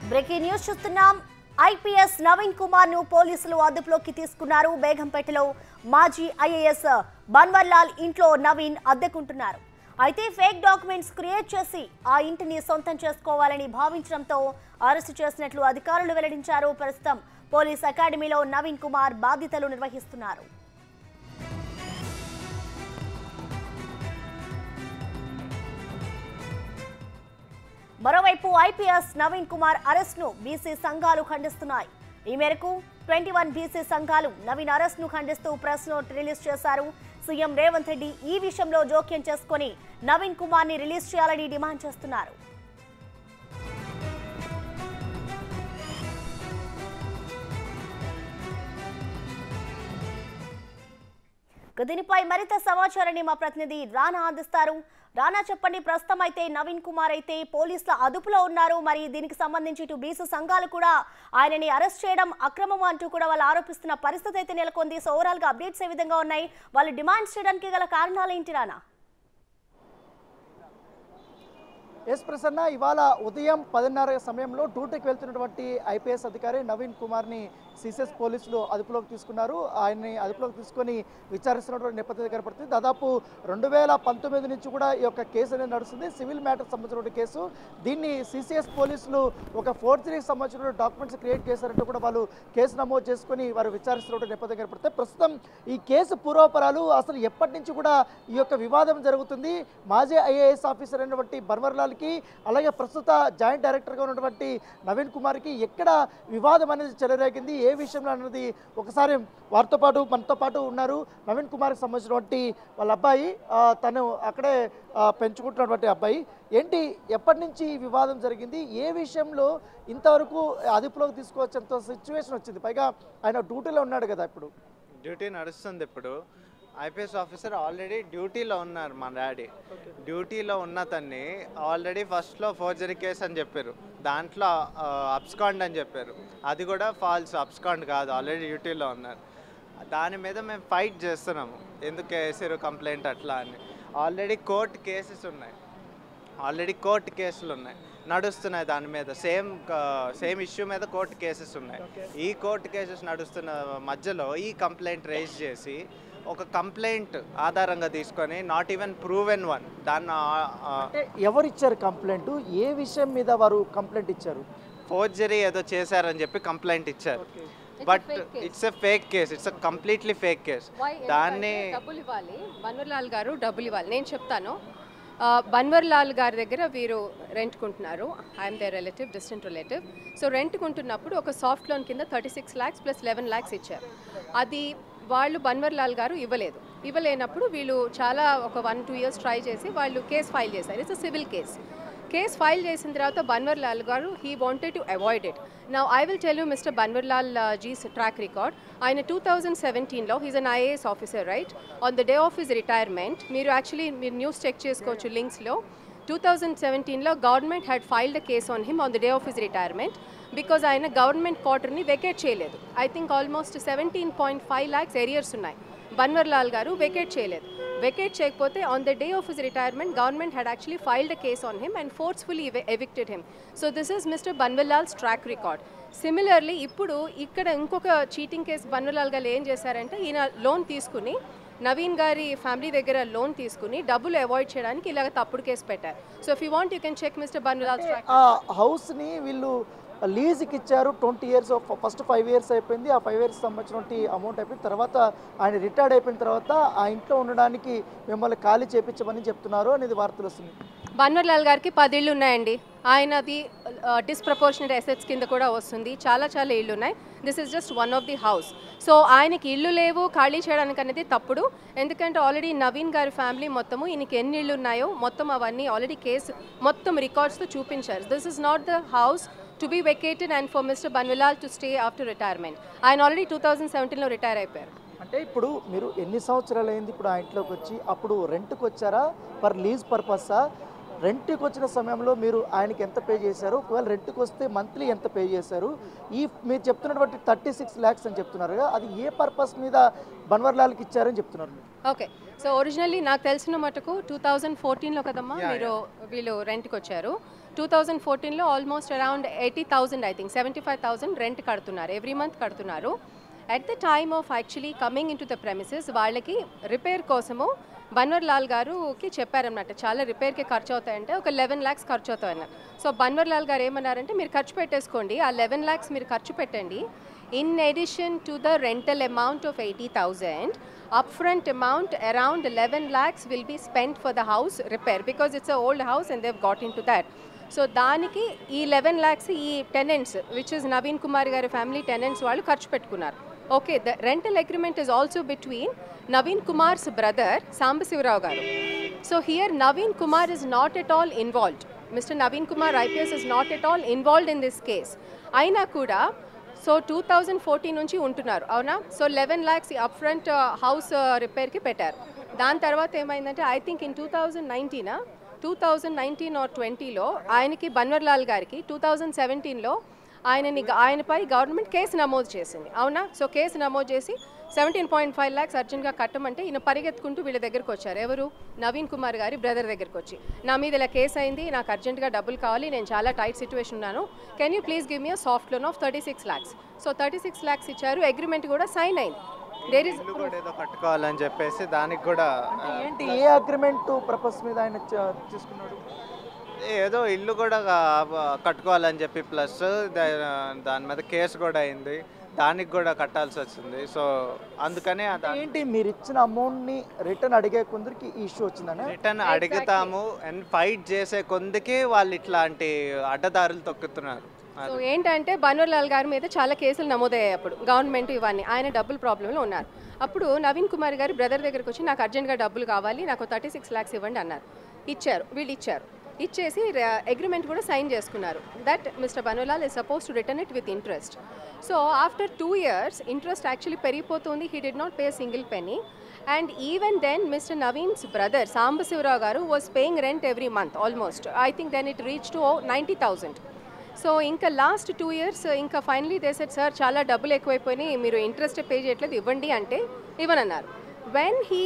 Breaking news చూస్తున్నాం IPS Naveen Kumar ను పోలీసులు అదుపులోకి తీసుకున్నారు బేగంపేటలో మాజీ ఐఏఎస్ బన్వర్లాల్ ఇంట్లో నవీన్ అద్దెకుంటున్నారు అయితే ఫేక్ డాక్యుమెంట్స్ క్రియేట్ చేసి ఆ ఇంటిని సొంతం చేసుకోవాలని భావించడంతో అరెస్టు చేసినట్లు అధికారులు వెల్లడించారు ప్రస్తుతం పోలీస్ అకాడమీలో నవీన్ కుమార్ బాధ్యతలు నిర్వహిస్తున్నారు మరోవైపు ఐపీఎస్ నవీన్ కుమార్ అరెస్ట్ ను బీసీ సంఘాలు ఖండిస్తున్నాయి ఈ మేరకు ట్వంటీ వన్ బీసీ సంఘాలు నవీన్ అరెస్ట్ ను ఖండిస్తూ ప్రెస్ నోట్ రిలీజ్ చేశారు సీఎం రేవంత్ రెడ్డి ఈ విషయంలో జోక్యం చేసుకొని నవీన్ కుమార్ ని రిలీజ్ చేయాలని డిమాండ్ చేస్తున్నారు ఇక దీనిపై మరింత సమాచారాన్ని మా ప్రతినిధి రానా అందిస్తారు రానా చెప్పండి ప్రస్తుతం అయితే నవీన్ కుమార్ అయితే పోలీసుల అదుపులో ఉన్నారు మరి దీనికి సంబంధించి ఇటు బీసీ సంఘాలు కూడా ఆయనని అరెస్ట్ చేయడం అక్రమం అంటూ కూడా వాళ్ళు ఆరోపిస్తున్న పరిస్థితి అయితే నెలకొంది సో ఓవరాల్ గా అప్డేట్స్ ఏ విధంగా ఉన్నాయి వాళ్ళు డిమాండ్స్ చేయడానికి గల కారణాలు ఏంటి రానా ఎస్ ప్రసన్న ఇవాళ ఉదయం పదిన్నర సమయంలో డ్యూటీకి వెళ్తున్నటువంటి ఐపీఎస్ అధికారి నవీన్ కుమార్ని సిసిఎస్ పోలీసులు అదుపులోకి తీసుకున్నారు ఆయన్ని అదుపులోకి తీసుకొని విచారిస్తున్నటువంటి నేపథ్యం కనపడుతుంది దాదాపు రెండు వేల పంతొమ్మిది నుంచి కూడా ఈ యొక్క కేసు అనేది నడుస్తుంది సివిల్ మ్యాటర్ సంబంధించినటువంటి కేసు దీన్ని సిసిఎస్ పోలీసులు ఒక ఫోర్జరీకి సంబంధించిన డాక్యుమెంట్స్ క్రియేట్ చేశారంటూ కూడా వాళ్ళు కేసు నమోదు చేసుకొని వారు విచారిస్తున్నటువంటి నేపథ్యం కనపడుతుంది ప్రస్తుతం ఈ కేసు పూర్వపరాలు అసలు ఎప్పటి నుంచి కూడా ఈ యొక్క వివాదం జరుగుతుంది మాజీ ఐఏఎస్ ఆఫీసర్ అయినటువంటి బన్వర్లాల్కి అలాగే ప్రస్తుత జాయింట్ డైరెక్టర్గా ఉన్నటువంటి నవీన్ కుమార్కి ఎక్కడ వివాదం అనేది చెలరేగింది ఏ విషయంలో అన్నది ఒకసారి వారితో పాటు మనతో పాటు ఉన్నారు నవీన్ కుమార్కి సంబంధించినటువంటి వాళ్ళ అబ్బాయి ఆ, తను అక్కడే ఆ, పెంచుకుంటున్నటువంటి అబ్బాయి ఏంటి ఎప్పటి నుంచి ఈ వివాదం జరిగింది ఏ విషయంలో ఇంతవరకు అదుపులోకి తీసుకోవచ్చంత సిచ్యువేషన్ వచ్చింది పైగా ఆయన డ్యూటీలో ఉన్నాడు కదా ఇప్పుడు డ్యూటీ నడుస్తుంది ఇప్పుడు ఐపీఎస్ ఆఫీసర్ ఆల్రెడీ డ్యూటీలో ఉన్నారు మా డాడీ డ్యూటీలో ఉన్న తన్ని ఆల్రెడీ ఫస్ట్లో ఫోర్జరీ కేసు అని చెప్పారు దాంట్లో అబ్స్కాండ్ అని చెప్పారు అది కూడా ఫాల్స్ అబ్స్కాండ్ కాదు ఆల్రెడీ డ్యూటీలో ఉన్నారు దాని మీద మేము ఫైట్ చేస్తున్నాము ఎందుకు వేసారు కంప్లైంట్ అట్లా అని ఆల్రెడీ కోర్టు కేసెస్ ఉన్నాయి ఆల్రెడీ కోర్టు కేసులు ఉన్నాయి నడుస్తున్నాయి దాని మీద సేమ్ సేమ్ ఇష్యూ మీద కోర్టు కేసెస్ ఉన్నాయి ఈ కోర్టు కేసెస్ నడుస్తున్న మధ్యలో ఈ కంప్లైంట్ రేజ్ చేసి ఒక కంప్లైంట్ ఆధారంగా తీసుకొని నాట్ ఈవెన్ ప్రూవెన్ వన్ దాన్ని అంటే ఎవరు ఇచ్చారు కంప్లైంట్ ఏ విషయం మీద వారు కంప్లైంట్ ఇచ్చారు ఫోర్జరీ ఏదో చేశారని చెప్పి కంప్లైంట్ ఇచ్చారు but it's a fake case it's a completely fake case Why? దాన్ని ఎందుకంటే డబ్బులు ఇవ్వాలి బన్వర్లాల్ గారు డబ్బులు ఇవ్వాలి నేను చెప్తాను ఆ, బన్వర్లాల్ గారి దగ్గర వీరు రెంట్కుంటున్నారు I'm they relative distant relative so రెంట్కుంటున్నప్పుడు ఒక సాఫ్ట్ లోన్ కింద thirty six lakhs plus eleven lakhs ఇచ్చారు అది వాళ్ళు బన్వర్లాల్ గారు ఇవ్వలేదు ఇవ్వలేనప్పుడు వీళ్ళు చాలా ఒక వన్ టూ ఇయర్స్ ట్రై చేసి వాళ్ళు కేసు ఫైల్ చేశారు it's civil case case file చేసిన తర్వాత బన్వర్లాల్ గారు he wanted to avoid it నా I will tell you mister Banwarlal ji's track record ఆయన టూ థౌజండ్ సెవెంటీన్లో he's an IAS officer right on the day of his retirement మీరు actually మీరు news check చేసుకోవచ్చు లింక్స్లో టూ థౌజండ్ సెవెంటీన్లో government had filed a case on him on the day of his retirement because ఆయన government క్వార్టర్ని vacate చేయలేదు I think almost seventeen point five lakhs arrears ఉన్నాయి బన్వర్లాల్ గారు వెకేట్ చేయలేదు వెకేట్ చేయకపోతే on the day of his retirement government had actually filed a case on him and forcefully evicted him so this is mister Banwarlal's track record similarly ఇప్పుడు ఇక్కడ ఇంకొక cheating case Banwarlal గారు ఏం చేశారంటే ఈయన లోన్ తీసుకుని నవీన్ గారి ఫ్యామిలీ దగ్గర లోన్ తీసుకుని డబ్బులు అవాయిడ్ చేయడానికి ఇలాగ తప్పుడు కేసు పెట్టారు so if you want you can check mister Banwarlal track ఆ హౌస్ని వీళ్ళు లీజ్కి ఇచ్చారు twenty years first five years అయిపోయింది ఆ ఫైవ్ ఇయర్స్ సంబంధించినటువంటి అమౌంట్ అయిపోయిన తర్వాత ఆయన రిటైర్డ్ అయిపోయిన తర్వాత ఆ ఇంట్లో ఉండడానికి మిమ్మల్ని ఖాళీ చేపించమని చెప్తున్నారు అనేది వార్తలు వస్తుంది బన్వర్లాల్ గారికి పది ఇళ్ళు ఉన్నాయండి ఆయనది డిస్ప్రపోర్షనెట్ అసెట్స్ కింద కూడా వస్తుంది చాలా చాలా ఇళ్ళు ఉన్నాయి this is just one of the house so ఆయనకి ఇల్లు లేవు ఖాళీ చేయడానికి అనేది తప్పుడు ఎందుకంటే ఆల్రెడీ నవీన్ గారి ఫ్యామిలీ మొత్తము ఈయనకి ఎన్ని ఇళ్ళు ఉన్నాయో మొత్తం అవన్నీ ఆల్రెడీ కేసు మొత్తం రికార్డ్స్తో చూపించారు this is not the house to be vacated and for mister Banwilal to stay after retirement ఆయన ఆల్రెడీ టూ థౌజండ్ సెవెంటీన్లో రిటైర్ అయిపోయారు అంటే ఇప్పుడు మీరు ఎన్ని సంవత్సరాలు అయింది ఇప్పుడు ఆ ఇంట్లోకి వచ్చి అప్పుడు రెంట్కి వచ్చారా పర్ లీజ్ పర్పస్సా రెంట్కి వచ్చిన సమయంలో మీరు ఆయనకి ఎంత పే చేశారు ఒకవేళ రెంట్కి వస్తే మంత్లీ ఎంత పే చేశారు ఈ మీరు చెప్తున్నటువంటి థర్టీ సిక్స్ ల్యాక్స్ అని చెప్తున్నారు కదా అది ఏ పర్పస్ మీద బన్వర్లాల్కి ఇచ్చారని చెప్తున్నారు మీరు ఓకే సో ఒరిజినల్లీ నాకు తెలిసిన మటుకు టూ థౌజండ్ ఫోర్టీన్లో కదమ్మా మీరు వీళ్ళు రెంట్కి వచ్చారు టూ థౌజండ్ ఫోర్టీన్లో almost around eighty thousand I think seventy five thousand rent కడుతున్నారు ఎవ్రీ మంత్ కడుతున్నారు at the time of actually coming into the premises వాళ్ళకి రిపేర్ కోసము బన్వర్ లాల్ గారుకి చెప్పారన్నమాట చాలా రిపేర్కి ఖర్చు అవుతాయంటే ఒక లెవెన్ ల్యాక్స్ ఖర్చు అవుతాయన్నారు సో బన్వర్ లాల్ గారు ఏమన్నారంటే మీరు ఖర్చు పెట్టేసుకోండి ఆ లెవెన్ ల్యాక్స్ మీరు ఖర్చు పెట్టండి in addition to the rental amount of eighty thousand up front amount around eleven lakhs will be spend for the house repair because it's a old house and they've got into that so దానికి ఈ eleven lakhs ఈ tenants which is Naveen Kumar గారి family tenants వాళ్ళు ఖర్చు పెట్టుకున్నారు okay the rental agreement is also between Naveen Kumar's brother Sambasivarao గారు so here Naveen Kumar is not at all involved mister Naveen Kumar IPS is not at all involved in this case అయినా కూడా so two thousand fourteen నుంచి ఉంటున్నారు అవునా so eleven lakhs up front house రిపేర్కి పెట్టారు దాని తర్వాత ఏమైందంటే I think in two thousand నైన్టీనా టూ థౌజండ్ నైన్టీన్ ఆర్ ట్వంటీలో ఆయనకి బన్వర్లాల్ గారికి టూ థౌజండ్ సెవెంటీన్లో ఆయనని ఆయనపై గవర్నమెంట్ కేసు నమోదు చేసింది అవునా సో కేసు నమోదు చేసి సెవెంటీన్ పాయింట్ ఫైవ్ ల్యాక్స్ అర్జెంట్గా కట్టమంటే ఈయన పరిగెత్తుకుంటూ వీళ్ళ దగ్గరకు వచ్చారు ఎవరు నవీన్ కుమార్ గారి బ్రదర్ దగ్గరకు వచ్చి నా మీద ఇలా కేసు అయింది నాకు అర్జెంట్గా డబ్బులు కావాలి నేను చాలా టైట్ సిచ్యువేషన్ ఉన్నాను can you please give me a soft loan of thirty six lakhs so thirty six lakhs ఇచ్చారు అగ్రిమెంట్ కూడా సైన్ అయింది దేర్ ఇస్ ఇల్లు కూడా ఏదో కట్టుకోవాలని చెప్పేసి దానికి కూడా ఆ, ఏంటి ఏ అగ్రిమెంట్ పర్పస్ మీద ఆయన చ- తీసుకున్నాడు ఏదో ఇల్లు కూడా కా- కట్టుకోవాలని చెప్పి ప్లస్ దాని మీద కేసు కూడా అయింది దానికి కూడా కట్టాల్సి వచ్చింది సో అందుకనే ఆ దా- ఏంటి మీరు ఇచ్చిన అమౌంట్ ని రిటర్న్ అడిగే కొందరికి ఈ ఇష్యూ వచ్చిందనే రిటర్న్ అడుగుతాము అండ్ ఫైట్ చేసే కొందికి వాళ్ళు ఇట్లాంటి అడ్డదారులు తొక్కుతున్నారు సో ఏంటంటే బన్వర్లాల్ గారి మీద చాలా కేసులు నమోదయ్యాయి అప్పుడు గవర్నమెంట్ ఇవన్నీ ఆయన డబ్బుల ప్రాబ్లంలో ఉన్నారు అప్పుడు నవీన్ కుమార్ గారి బ్రదర్ దగ్గరికి వచ్చి నాకు అర్జెంట్గా డబ్బులు కావాలి నాకు థర్టీ సిక్స్ ల్యాక్స్ ఇవ్వండి అన్నారు ఇచ్చారు వీళ్ళు ఇచ్చారు ఇచ్చేసి అగ్రిమెంట్ కూడా సైన్ చేసుకున్నారు that mister Banwarlal is suppose to return it with interest so after two years interest actually పెరిగిపోతుంది he did not pay single penny and even then mister Naveen's brother Sambasivarao గారు was paying rent every month almost I think then it reach to ninety thousand so ఇంకా last two years ఇంకా finally they said sir చాలా డబ్బులు ఎక్కువైపోయినాయి మీరు interest pay చేయట్లేదు ఇవ్వండి అంటే ఇవ్వనన్నారు when he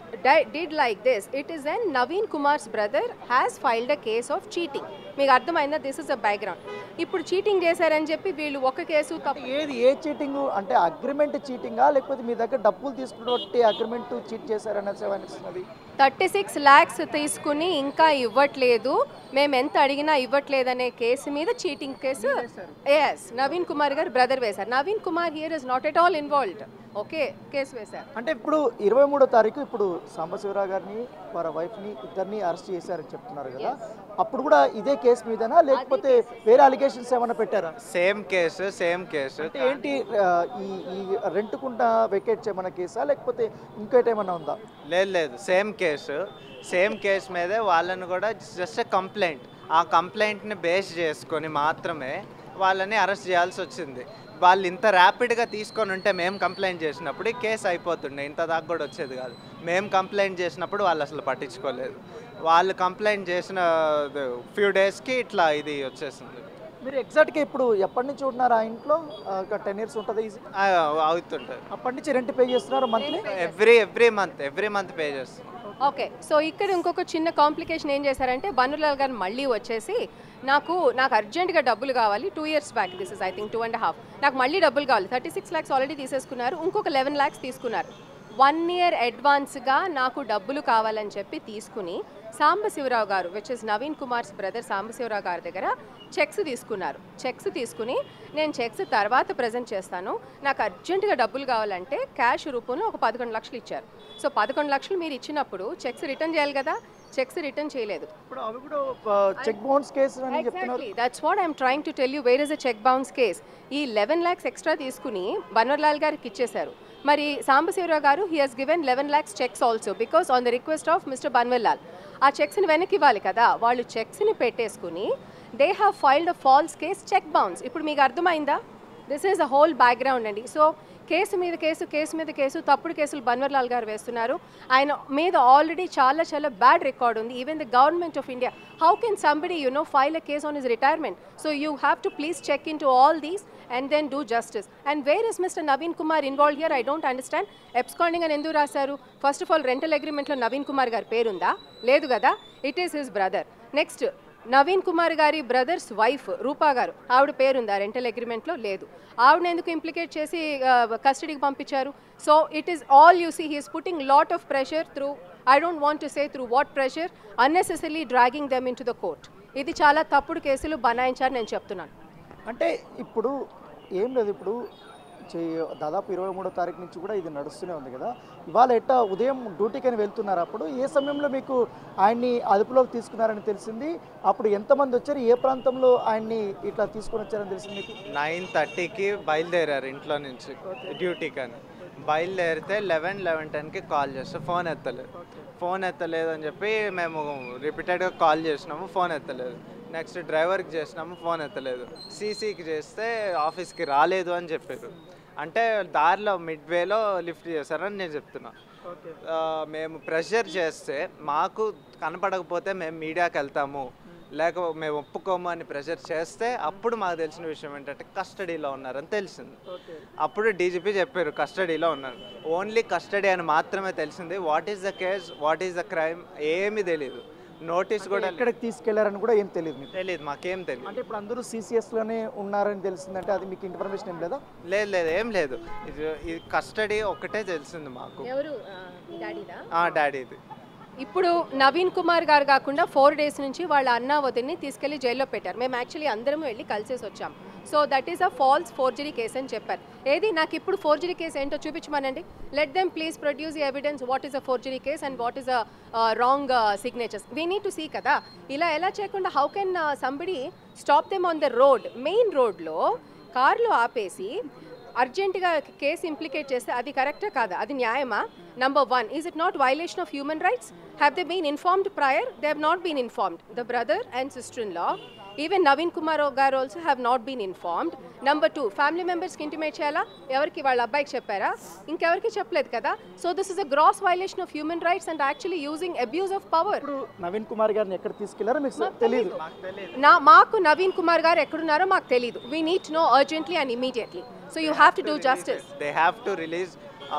did like this it is an Naveen Kumar's brother has filed a case of cheating మీకు అర్థమైందా దిస్ ఇస్ అ బ్యాక్గ్రౌండ్ ఇప్పుడు చీటింగ్ చేశారని చెప్పి వీళ్ళు ఒక కేసు తప్పు ఏది ఏ చీటింగ్ అంటే అగ్రిమెంట్ చీటింగా లేకపోతే మీ దగ్గర డబ్బులు తీసుకున్నట్టు అగ్రిమెంట్ చీట్ చేశారనేసి అనిపిస్తున్నది థర్టీ సిక్స్ ల్యాక్స్ తీసుకుని ఇంకా ఇవ్వట్లేదు మేము ఎంత అడిగినా ఇవ్వట్లేదనే కేసు మీద cheating case yes Naveen Kumar garu brother వేశారు Naveen Kumar here is not at all involved okay case వేశారు అంటే ఇప్పుడు ఇరవై మూడో తారీఖు ఇప్పుడు సాంబశివరావు గారిని వారి వైఫ్ని ఇద్దరిని అరెస్ట్ చేశారని చెప్తున్నారు కదా అప్పుడు కూడా ఇదే కేసు మీదనా లేకపోతే వేరే అలిగేషన్స్ ఏమైనా పెట్టారా సేమ్ కేసు సేమ్ కేసు అంటే ఏంటి ఆ, ఈ ఈ రెంట్కుంటా వెకేట్ చేయమన్న కేసా లేకపోతే ఇంకోటి ఏమైనా ఉందా లేదు లేదు సేమ్ కేసు సేమ్ కేసు మీదే వాళ్ళని కూడా జస్ట్ కంప్లైంట్ ఆ కంప్లైంట్ని బేస్ చేసుకొని మాత్రమే వాళ్ళని అరెస్ట్ చేయాల్సి వచ్చింది వాళ్ళు ఇంత ర్యాపిడ్గా తీసుకొని ఉంటే మేము కంప్లైంట్ చేసినప్పుడు ఈ కేసు అయిపోతుండే ఇంత దాకా కూడా వచ్చేది కాదు మేము కంప్లైంట్ చేసినప్పుడు వాళ్ళు అసలు పట్టించుకోలేదు వాళ్ళు కంప్లైంట్ చేసిన ఫ్యూ డేస్కి ఇట్లా ఇది వచ్చేసింది మీరు ఎగ్జాక్ట్గా ఇప్పుడు ఎప్పటి నుంచి ఉంటున్నారు ఆ ఇంట్లో ఒక టెన్ ఇయర్స్ ఉంటుంది ఈజీ ఆ, అవుతుంటుంది అప్పటి నుంచి రెంట్ పే చేస్తున్నారు monthly every every month every month pay చేస్తాం ఓకే సో ఇక్కడ ఇంకొక చిన్న కాంప్లికేషన్ ఏం చేశారంటే బన్నులాల్ గారు మళ్ళీ వచ్చేసి నాకు నాకు అర్జెంట్గా డబ్బులు కావాలి two years back this is I think two and half నాకు మళ్ళీ డబ్బులు కావాలి థర్టీ సిక్స్ ల్యాక్స్ ఆల్రెడీ తీసేసుకున్నారు ఇంకొక లెవెన్ ల్యాక్స్ తీసుకున్నారు వన్ ఇయర్ అడ్వాన్స్గా నాకు డబ్బులు కావాలని చెప్పి తీసుకుని Sambasivarao garu which is Naveen Kumar's brother Sambasivarao గారి దగ్గర చెక్స్ తీసుకున్నారు చెక్స్ తీసుకుని నేను చెక్స్ తర్వాత ప్రజెంట్ చేస్తాను నాకు అర్జెంటుగా డబ్బులు కావాలంటే క్యాష్ రూపంలో ఒక పదకొండు లక్షలు ఇచ్చారు సో పదకొండు లక్షలు మీరు ఇచ్చినప్పుడు చెక్స్ రిటర్న్ చేయాలి కదా చెక్స్ రిటర్న్ చేయలేదు ఇప్పుడు అవి కూడా చెక్ బౌన్స్ కేసు అని చెప్తున్నారు exactly that's what I'm trying to tell you where is a cheque bounce case ఈ లెవెన్ ల్యాక్స్ ఎక్స్ట్రా తీసుకుని బన్వర్లాల్ గారికి ఇచ్చేశారు మరి Sambasivarao garu he has given eleven lakhs cheques also because on the request of mister Banwarlal ఆ చెక్స్ని వెనక్కి ఇవ్వాలి కదా వాళ్ళు చెక్స్ని పెట్టేసుకుని they have filed a false case cheque bounce ఇప్పుడు మీకు అర్థమైందా this is a whole background అండి సో కేసు మీద కేసు కేసు మీద కేసు తప్పుడు కేసులు బన్వర్లాల్ గారు వేస్తున్నారు ఆయన మీద ఆల్రెడీ చాలా చాలా బ్యాడ్ రికార్డ్ ఉంది even the government of India how can somebody you know file a case on his retirement so you have to please check into all these and then do justice and where is mister Naveen Kumar involve here I don't understand absconding అని ఎందుకు రాశారు first of all rental అగ్రిమెంట్లో నవీన్ కుమార్ గారి పేరుందా లేదు కదా it is his brother next Naveen Kumar గారి brothers wife రూపా గారు ఆవిడ పేరుంది ఆ రెంటల్ అగ్రిమెంట్లో లేదు ఆవిడ ఎందుకు ఇంప్లికేట్ చేసి కస్టడీకి పంపించారు so it is all you see he's putting lot of pressure through I don't want to say through what pressure unnecessary dragging them into the court ఇది చాలా తప్పుడు కేసులు బనాయించారు నేను చెప్తున్నాను అంటే ఇప్పుడు ఏం లేదు ఇప్పుడు చే- దాదాపు ఇరవై మూడో తారీఖు నుంచి కూడా ఇది నడుస్తూనే ఉంది కదా ఇవాళ ఎట్టా ఉదయం డ్యూటీకి అని వెళ్తున్నారు అప్పుడు ఏ సమయంలో మీకు ఆయన్ని అదుపులోకి తీసుకున్నారని తెలిసింది అప్పుడు ఎంతమంది వచ్చారు ఏ ప్రాంతంలో ఆయన్ని ఇట్లా తీసుకొని వచ్చారని తెలిసింది మీకు నైన్ థర్టీకి బయలుదేరారు ఇంట్లో నుంచి డ్యూటీకి అని బయలుదేరితే లెవెన్ లెవెన్ టెన్కి కాల్ చేస్తే ఫోన్ ఎత్తలేదు ఫోన్ ఎత్తలేదు అని చెప్పి మేము రిపీటెడ్గా కాల్ చేసినాము ఫోన్ ఎత్తలేదు నెక్స్ట్ డ్రైవర్కి చేసినాము ఫోన్ ఎత్తలేదు సీసీకి చేస్తే ఆఫీస్కి రాలేదు అని చెప్పారు అంటే దారిలో మిడ్ వేలో లిఫ్ట్ చేశారని నేను చెప్తున్నా ఆ, మేము ప్రెషర్ చేస్తే మాకు కనపడకపోతే మేము మీడియాకి వెళ్తాము లేక మేము ఒప్పుకోము అని ప్రెషర్ చేస్తే అప్పుడు మాకు తెలిసిన విషయం ఏంటంటే కస్టడీలో ఉన్నారని తెలిసింది అప్పుడు డీజీపీ చెప్పారు కస్టడీలో ఉన్నారు ఓన్లీ కస్టడీ అని మాత్రమే తెలిసింది what is the case what is the crime ఏమీ తెలియదు నోటీస్ కూడా ఎక్కడికి తీసుకెళ్లారని కూడా ఏం తెలియదు మీకు తెలియదు మాకేం తెలియదు అంటే ఇప్పుడు అందరూ సిసిఎస్లోనే ఉన్నారని తెలిసిందంటే అది మీకు ఇన్ఫర్మేషన్ ఏం లేదా లేదు లేదు ఏం లేదు ఇది ఇది కస్టడీ ఒక్కటే తెలిసింది మాకు ఎవరు డాడీదా ఆ డాడీది ఇప్పుడు నవీన్ కుమార్ గారు కాకుండా ఫోర్ డేస్ నుంచి వాళ్ళ అన్న వదిన్ని తీసుకెళ్లి జైల్లో పెట్టారు మేము యాక్చువల్లీ అందరం వెళ్ళి కలిసేసి వచ్చాం so that is a false forgery case అని చెప్పారు ఏది నాకు ఇప్పుడు ఫోర్జరీ కేసు ఏంటో చూపించమనండి let them please produce the evidence what is a forgery case and what is a wrong signatures we need to see కదా ఇలా ఎలా చేయకుండా how can somebody stop them on the road main రోడ్లో కార్లో ఆపేసి అర్జెంటుగా కేసు ఇంప్లికేట్ చేస్తే అది కరెక్టా కాదా అది న్యాయమా number one is it not violation of human rights have they been informed prior they have not been informed the brother and sister in law even Naveen Kumar garu also have not been informed number two family మెంబర్స్కి intimate చేయాలా ఎవరికి వాళ్ళ అబ్బాయికి చెప్పారా ఇంకెవరికి చెప్పలేదు కదా so this is a gross violation of human rights and actually using abuse of power ఇప్పుడు నవీన్ కుమార్ గారిని ఎక్కడ తీసుకెళ్లారో మీకు తెలియదు నా మాకు నవీన్ కుమార్ గారు ఎక్కడున్నారో మాకు తెలియదు we need no urgently and immediately so you have to do justice they have to release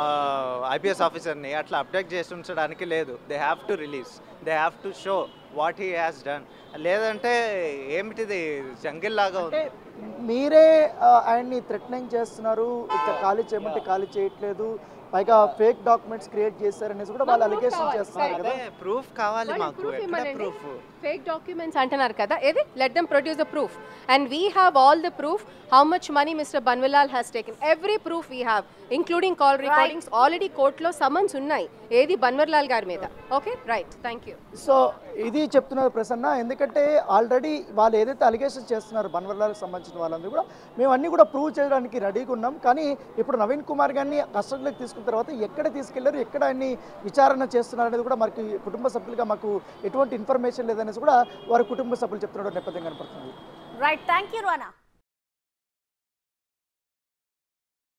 IPS ఆఫీసర్ని అట్లా అప్డేట్ చేసి ఉంచడానికి లేదు they have to release they have to show what he has done లేదంటే ఏమిటిది జంగిల్ లాగా ఉంది మీరే ఆ, ఆయన్ని థ్రెటనింగ్ చేస్తున్నారు ఇట్లా ఖాళీ చేయమంటే ఖాళీ చేయట్లేదు పైగా ఫేక్ డాక్యుమెంట్స్ క్రియేట్ చేశారనేసి కూడా వాళ్ళు అలిగేషన్ చేస్తున్నారు కదా అదే ప్రూఫ్ కావాలి మాకు ప్రూఫ్ ఎక్కడ ఇవ్వనండి ప్రూఫ్ ఫేక్ డాక్యుమెంట్స్ అంటున్నారు కదా ఏది let them produce the proof and we have all the proof how much money mister Banwilal has taken every proof we have including call recordings already కోర్టులో సమన్స్ ఉన్నాయి ఏది బన్వర్లాల్ గారి మీద okay right thank you so ఇది చెప్తున్నారు ప్రసన్న ఎందుకంటే already వాళ్ళు ఏదైతే అలిగేషన్ చేస్తున్నారు బన్వర్లాలకు సంబంధించిన వాళ్ళందరూ కూడా మేము అన్ని కూడా ప్రూవ్ చేయడానికి రెడీగా ఉన్నాం కానీ ఇప్పుడు నవీన్ కుమార్ గారిని కస్టడీలోకి తీసుకున్న తర్వాత ఎక్కడ తీసుకెళ్లారు ఎక్కడ ఆయన్ని విచారణ చేస్తున్నారు అనేది కూడా మనకి కుటుంబ సభ్యులుగా మాకు ఎటువంటి ఇన్ఫర్మేషన్ లేదనేసి కూడా వారి కుటుంబ సభ్యులు చెప్తున్న నేపథ్యం కనపడుతుంది రైట్ థ్యాంక్ యూ రోనా